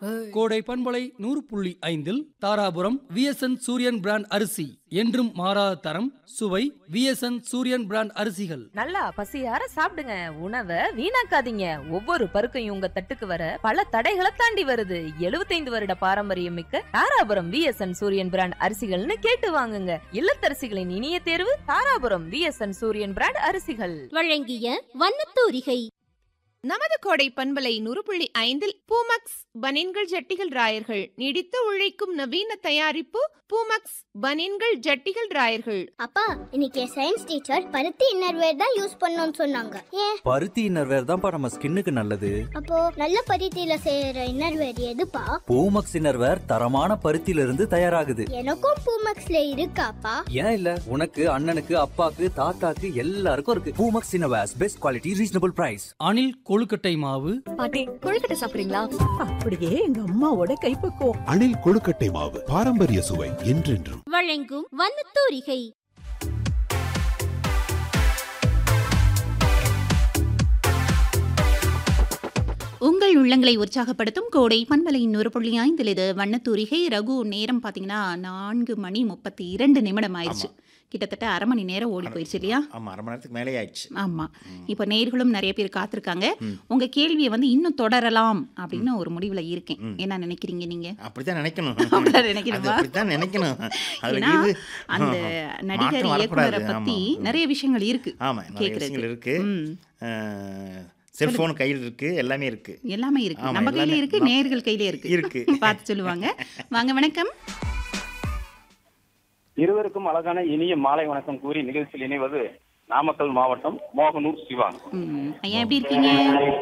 கோடை பண்பலை நூறு புள்ளி ஐந்தில் தாராபுரம் விஎஸ்என் சூரியன் பிராண்ட் அரிசி என்றும் மாறாத தரம் சுவை விஎஸ்என் சூரியன் பிராண்ட் அரிசிகள் நல்லா பசியார சாப்பிடுங்க உணவை வீணாக்காதீங்க ஒவ்வொரு பருக்கையும் உங்க தட்டுக்கு வர பல தடைகளை தாண்டி வருது 75 வருட பாரம்பரியம் மிக்க தாராபுரம் விஎஸ்என் சூரியன் பிராண்ட் அரிசிகள்னு கேட்டு வாங்குங்க இல்லத்தரசிகளின் இனிய தேர்வு தாராபுரம் விஎஸ்என் சூரியன் பிராண்ட் அரிசிகள் வழங்கிய வண்ணத்தூரிகை நமது கோடை பண்பலை நூறு புள்ளி ஐந்தில் பூமக்ஸ் பனின்கள் ஜட்டிகள் ராயர்கள் நீடித்து உழைக்கும் நவீன தயாரிப்பு பூமக்ஸ் பனின்கள் ஜட்டிகள் ராயர்கள் அப்பா இன்னைக்கு சயின்ஸ் டீச்சர் பருத்தி இன்னர்வேர் தான் யூஸ் பண்ணோம்னு சொன்னாங்க ஏன் பருத்தி இன்னர்வேர் தான்ப்பா நம்ம ஸ்கின்னுக்கு நல்லது அப்போ நல்ல பருத்தியில செய்யற இன்னர்வேர் எதுப்பா பூமக்ஸ் இன்னர்வேர் தரமான பருத்தியில இருந்து தயாராகுது எனக்கும் பூமக்ஸ்ல இருக்காப்பா ஏன் இல்ல உனக்கு அண்ணனுக்கு அப்பாக்கு தாத்தாக்கு எல்லாருக்கும் இருக்கு Poomex innerwears best quality reasonable price Anil கொழுக்கட்டை மாவு பாட்டி கொழுக்கட்டை சாப்பிடுறீங்களா அப்படியே எங்க அம்மாவோட கைப்பக்குவம் அணில் கொழுக்கட்டை மாவு பாரம்பரிய சுவை என்றென்றும் வழங்கும் வண்ணத்தூரிகை உங்கள் உள்ளங்களை உற்சாகப்படுத்தும் கோடை பண்பலை நூறு புள்ளி ஐந்தில் இது வண்ணத்தூரிகை ரகு நேரம் பார்த்தீங்கன்னா நான்கு மணி முப்பத்தி இரண்டு நிமிடம் ஆயிடுச்சு கிட்டத்தட்ட அரை மணி நேரம் ஓடி போயிடுச்சு இல்லையா ஆமாம் அரை மணி நேரத்துக்கு மேலே ஆயிடுச்சு ஆமா இப்போ நேர்களும் நிறைய பேர் காத்திருக்காங்க உங்க கேள்வியை வந்து இன்னும் தொடரலாம் அப்படின்னு ஒரு முடிவுல இருக்கேன் என்ன நினைக்கிறீங்க நீங்க அப்படித்தான் நினைக்கணும் அப்படிதான் நினைக்கணுமா? அது அப்படித்தான் நினைக்கணும் அதுல ஏன்னா இது அந்த நடிகர் மாற்றம் இயக்குனரை வரக்கூடாது. பத்தி ஆமா. நிறைய விஷயங்கள் இருக்கு ஆமா நிறைய கேக்குறதுக்கு. விஷயங்கள் இருக்கு ம். செல்போன் கையில் இருக்கு எல்லாமே இருக்கு எல்லாமே இருக்கு ஆமா, நம்ம கையில எல்லாமே. இருக்கு நம்ம- நேர்கள் கையில இருக்கு இருக்கு. பார்த்து சொல்லுவாங்க வாங்க வணக்கம் இருவருக்கும் அழகான இனிய மாலை வணக்கம் கூறி நிகழ்ச்சியில் இணைவது நாமக்கல் மாவட்டம் மோகனூர் சிவா ம், ஐயா எப்படி இருக்கீங்க